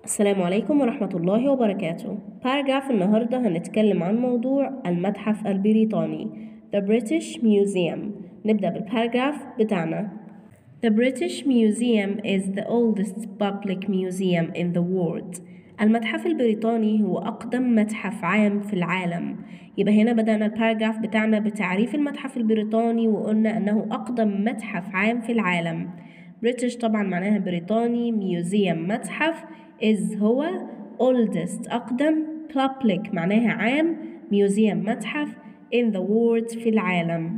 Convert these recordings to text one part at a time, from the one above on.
السلام عليكم ورحمة الله وبركاته باراجراف النهاردة هنتكلم عن موضوع المتحف البريطاني The British Museum نبدأ بالباراجراف بتاعنا The British Museum is the oldest public museum in the world المتحف البريطاني هو أقدم متحف عام في العالم يبقى هنا بدأنا الباراجراف بتاعنا بتعريف المتحف البريطاني وقلنا أنه أقدم متحف عام في العالم بريتش طبعا معناها بريطاني ميوزيوم متحف is هو oldest أقدم public معناها عام museum متحف in the world في العالم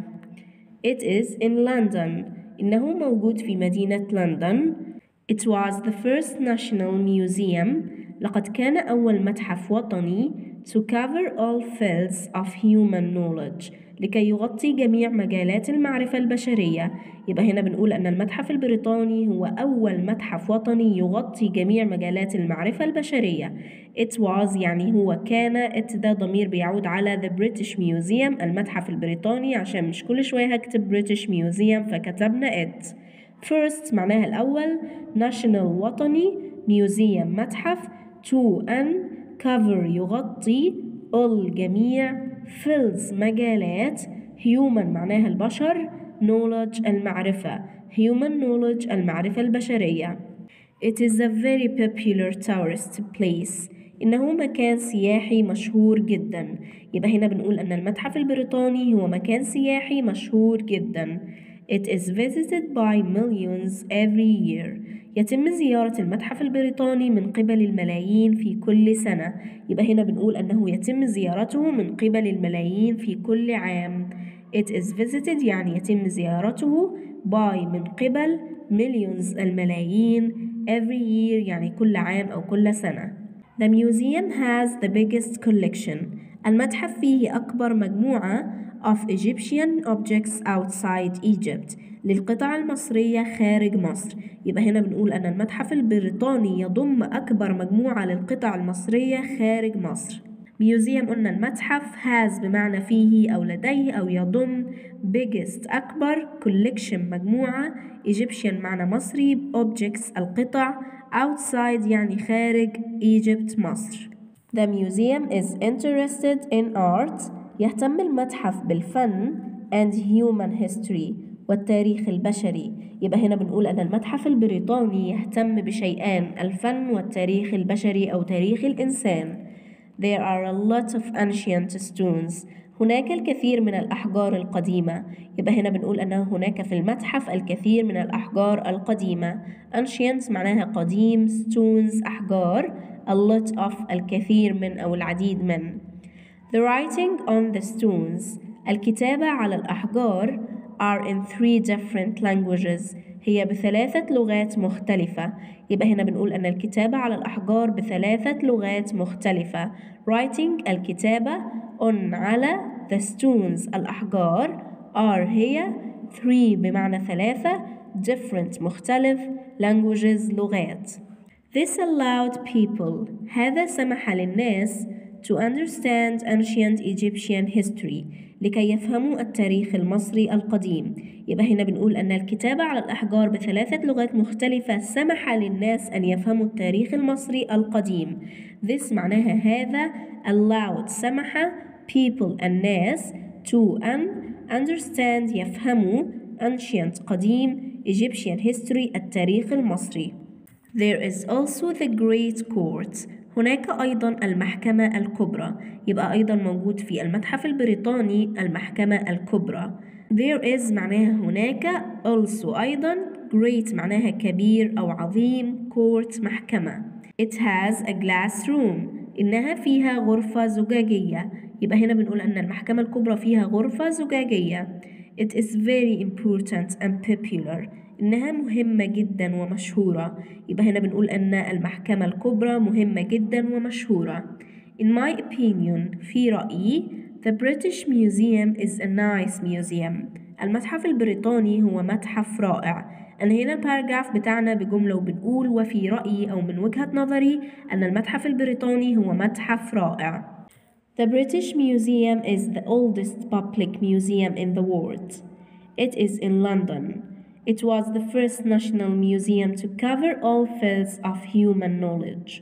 It is in London إنه موجود في مدينة لندن It was the first national museum لقد كان أول متحف وطني to cover all fields of human knowledge لكي يغطي جميع مجالات المعرفة البشرية يبقى هنا بنقول أن المتحف البريطاني هو أول متحف وطني يغطي جميع مجالات المعرفة البشرية It was يعني هو كان it ده ضمير بيعود على The British Museum المتحف البريطاني عشان مش كل شوية هكتب British Museum فكتبنا it First معناها الأول National وطني Museum متحف to أن cover يغطي all جميع fields مجالات human معناها البشر knowledge المعرفة human knowledge المعرفة البشرية It is a very popular tourist place إنه مكان سياحي مشهور جدا يبقى هنا بنقول أن المتحف البريطاني هو مكان سياحي مشهور جدا It is visited by millions every year يتم زيارة المتحف البريطاني من قبل الملايين في كل سنة يبقى هنا بنقول أنه يتم زيارته من قبل الملايين في كل عام It is visited يعني يتم زيارته by من قبل millions الملايين every year يعني كل عام أو كل سنة The museum has the biggest collection المتحف فيه أكبر مجموعة of Egyptian objects outside Egypt للقطع المصرية خارج مصر يبقى هنا بنقول أن المتحف البريطاني يضم أكبر مجموعة للقطع المصرية خارج مصر ميوزيوم قلنا المتحف has بمعنى فيه أو لديه أو يضم biggest أكبر collection مجموعة Egyptian معنى مصري objects القطع outside يعني خارج Egypt مصر The museum is interested in art يهتم المتحف بالفن and human history والتاريخ البشري يبقى هنا بنقول أن المتحف البريطاني يهتم بشيئان الفن والتاريخ البشري أو تاريخ الإنسان There are a lot of ancient stones هناك الكثير من الأحجار القديمة يبقى هنا بنقول أن هناك في المتحف الكثير من الأحجار القديمة ancient معناها قديم stones أحجار a lot of الكثير من أو العديد من The writing on the stones الكتابة على الأحجار are in three different languages هي بثلاثة لغات مختلفة يبقى هنا بنقول أن الكتابة على الأحجار بثلاثة لغات مختلفة writing الكتابة on على the stones الأحجار are هي three بمعنى ثلاثة different مختلف languages لغات This allowed people هذا سمح للناس to understand ancient Egyptian history لكي يفهموا التاريخ المصري القديم يبقى هنا بنقول أن الكتابة على الأحجار بثلاثة لغات مختلفة سمح للناس أن يفهموا التاريخ المصري القديم This معناها هذا allowed سمح people الناس to أن understand يفهموا ancient قديم Egyptian history التاريخ المصري There is also the Great Court هناك أيضا المحكمة الكبرى يبقى أيضا موجود في المتحف البريطاني المحكمة الكبرى There is معناها هناك also أيضا great معناها كبير أو عظيم court محكمة It has a glass room إنها فيها غرفة زجاجية يبقى هنا بنقول أن المحكمة الكبرى فيها غرفة زجاجية It is very important and popular إنها مهمة جدا ومشهورة يبقى هنا بنقول أن المحكمة الكبرى مهمة جدا ومشهورة In my opinion في رأيي The British Museum is a nice museum المتحف البريطاني هو متحف رائع أنهينا الباراجراف بتاعنا بجملة وبنقول وفي رأيي أو من وجهة نظري أن المتحف البريطاني هو متحف رائع The British Museum is the oldest public museum in the world. It is in London. It was the first national museum to cover all fields of human knowledge.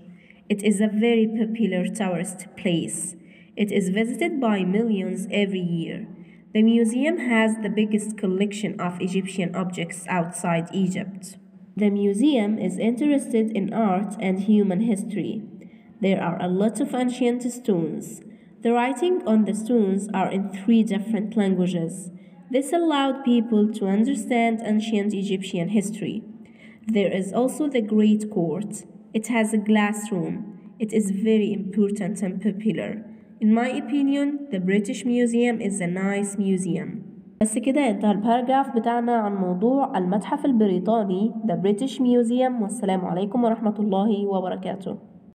It is a very popular tourist place. It is visited by millions every year. The museum has the biggest collection of Egyptian objects outside Egypt. The museum is interested in art and human history. There are a lot of ancient stones. The writing on the stones are in three different languages. This allowed people to understand ancient Egyptian history. There is also the Great Court. It has a glass room. It is very important and popular. In my opinion, the British Museum is a nice museum. بس كده انتهى الباراجراف بتاعنا عن موضوع المتحف البريطاني The British Museum والسلام عليكم ورحمة الله وبركاته